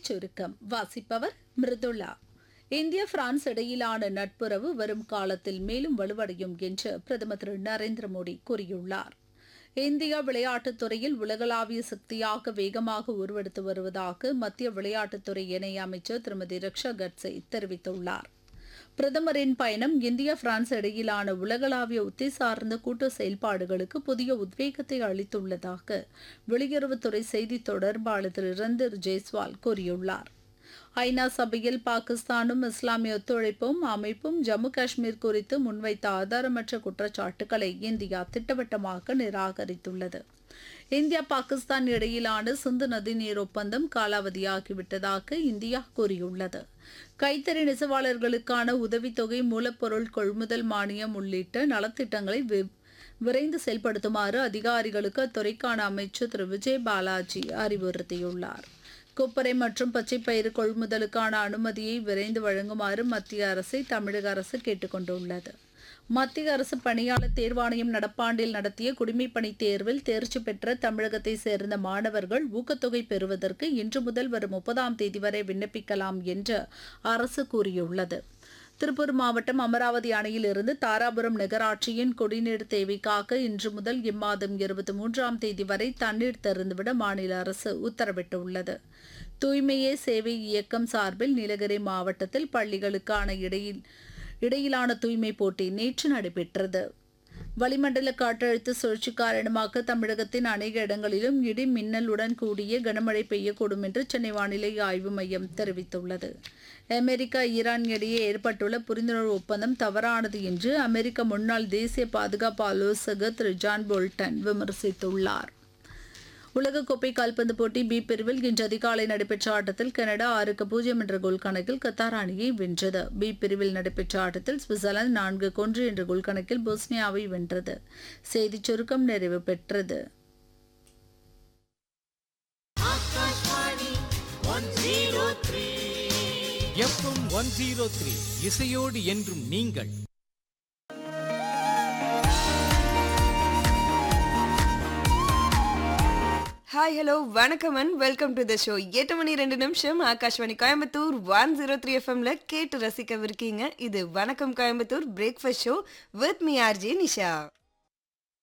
செய்திச் சுருக்கம் வாசிப்பவர் மிருதுளா இந்தியா பிரான்ஸ் இடையிலான நட்புறவு வரும் காலத்தில் மேலும் வலுவடையும் என்று பிரதமர் திரு நரேந்திர மோடி கூறியுள்ளார் இந்தியா விளையாட்டுத் துறையில் உலகளாவிய சக்தியாக வேகமாக உருவெடுத்து வருவதாக மத்திய விளையாட்டுத்துறை இணையமைச்சர் திருமதி ரக்ஷா கட்சே தெரிவித்துள்ளார் பிரதமரின் பயணம் இந்தியா பிரான்ஸ் இடையிலான உலகளாவிய உத்தி சார்ந்த கூட்டு செயல்பாடுகளுக்கு புதிய உத்வேகத்தை அளித்துள்ளதாக வெளியுறவுத்துறை செய்தி தொடர்பாளர் திரு ரந்தர் ஜெய்ஸ்வால் கூறியுள்ளார் ஐநா சபையில் பாகிஸ்தானும் இஸ்லாமிய ஒத்துழைப்பும் அமைப்பும் ஜம்மு காஷ்மீர் குறித்து முன்வைத்த ஆதாரமற்ற குற்றச்சாட்டுகளை இந்தியா திட்டவட்டமாக நிராகரித்துள்ளது இந்தியா பாகிஸ்தான் இடையிலான சிந்து நதிநீர் ஒப்பந்தம் காலாவதியாகிவிட்டதாக இந்தியா கூறியுள்ளது கைத்தறி நெசவாளர்களுக்கான உதவித்தொகை மூலப்பொருள் கொள்முதல் மானியம் உள்ளிட்ட நலத்திட்டங்களை வி- விரைந்து செயல்படுத்துமாறு அதிகாரிகளுக்கு அத்துறைக்கான அமைச்சர் திரு விஜய் பாலாஜி அறிவுறுத்தியுள்ளார் கொப்பரை மற்றும் பச்சைப்பயிறு கொள்முதலுக்கான அனுமதியை விரைந்து வழங்குமாறு மத்திய அரசை தமிழக அரசு கேட்டுக்கொண்டுள்ளது மத்திய அரசு பணியாளர் தேர்வாணையம் நடப்பாண்டில் நடத்திய குடிமைப்பணி தேர்வில் தேர்ச்சி பெற்ற தமிழகத்தை சேர்ந்த மாணவர்கள் ஊக்கத்தொகை பெறுவதற்கு இன்று முதல் வரும் முப்பதாம் தேதி வரை விண்ணப்பிக்கலாம் என்று அரசு கூறியுள்ளது திருப்பூர் மாவட்டம் அமராவதி அணையிலிருந்து தாராபுரம் நகராட்சியின் குடிநீர் தேவைக்காக இன்று முதல் இம்மாதம் இருபத்தி மூன்றாம் தேதி வரை தண்ணீர் திறந்துவிட மாநில அரசு உத்தரவிட்டுள்ளது தூய்மையே சேவை இயக்கம் சார்பில் நீலகிரி மாவட்டத்தில் பள்ளிகளுக்கான இடையில் இடையிலான தூய்மை போட்டி நேற்று நடைபெற்றது வளிமண்டல காற்றழுத்த சுழற்சி காரணமாக தமிழகத்தின் அநேக இடங்களிலும் இடி மின்னலுடன் கூடிய கனமழை பெய்யக்கூடும் என்று சென்னை வானிலை ஆய்வு மையம் தெரிவித்துள்ளது அமெரிக்கா ஈரான் இடையே ஏற்பட்டுள்ள புரிந்துணர்வு ஒப்பந்தம் தவறானது என்று அமெரிக்க முன்னாள் தேசிய பாதுகாப்பு ஆலோசகர் திரு ஜான் போல்டன் விமர்சித்துள்ளார் உலகக்கோப்பை கால்பந்து போட்டி பி பிரிவில் இன்று அதிகாலை நடைபெற்ற ஆட்டத்தில் கனடா ஆறுக்கு பூஜ்ஜியம் என்ற கோல் கணக்கில் கத்தார் அணியை வென்றது பி பிரிவில் நடைபெற்ற ஆட்டத்தில் சுவிட்சர்லாந்து நான்கு ஒன்று என்ற கோல் கணக்கில் போஸ்னியாவை வென்றது செய்திச் சுருக்கம் நிறைவு பெற்றது எஃப்எம் ஒன் ஜீரோ த்ரீ இசையோடு என்றும் நீங்கள் ஹாய் ஹலோ வணக்கம் and welcome to the show எட்டு மணி ரெண்டு நிமிஷம் Akashvani Coimbatore one zero three எஃப்எம்ல கேட்டு ரசிக்கவிருக்கீங்க இது வணக்கம் Coimbatore breakfast show with me RJ Nisha